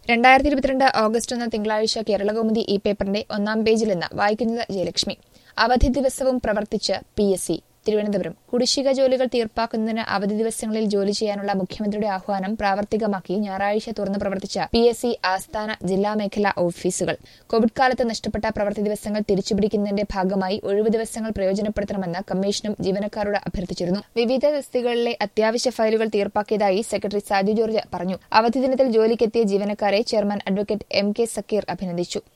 രണ്ടായിരത്തി ഇരുപത്തിരണ്ട് ഓഗസ്റ്റ് ഒന്ന് തിങ്കളാഴ്ച കേരളകൗമുദി ഈ പേപ്പറിന്റെ ഒന്നാം പേജിൽ നിന്ന് വായിക്കുന്നത് ജയലക്ഷ്മി അവധി ദിവസവും പ്രവർത്തിച്ച് പി എസ് സി തിരുവനന്തപുരം കുടിശ്ശിക ജോലികൾ തീർപ്പാക്കുന്നതിന് അവധി ദിവസങ്ങളിൽ ജോലി ചെയ്യാനുള്ള മുഖ്യമന്ത്രിയുടെ ആഹ്വാനം പ്രാവർത്തികമാക്കി ഞായറാഴ്ച തുറന്നു പ്രവർത്തിച്ച പി എസ് സി ആസ്ഥാന ജില്ലാ മേഖലാ ഓഫീസുകൾ കോവിഡ് കാലത്ത് നഷ്ടപ്പെട്ട പ്രവൃത്തി ദിവസങ്ങൾ തിരിച്ചുപിടിക്കുന്നതിന്റെ ഭാഗമായി ഒഴിവു ദിവസങ്ങൾ പ്രയോജനപ്പെടുത്തണമെന്ന് കമ്മീഷനും ജീവനക്കാരോട് അഭ്യർത്ഥിച്ചിരുന്നു വിവിധ തസ്തികകളിലെ അത്യാവശ്യ ഫയലുകൾ തീർപ്പാക്കിയതായി സെക്രട്ടറി സാജു ജോർജ് പറഞ്ഞു അവധി ദിനത്തിൽ ജോലിക്കെത്തിയ ജീവനക്കാരെ chairman advocate M K Sakkeer അഭിനന്ദിച്ചു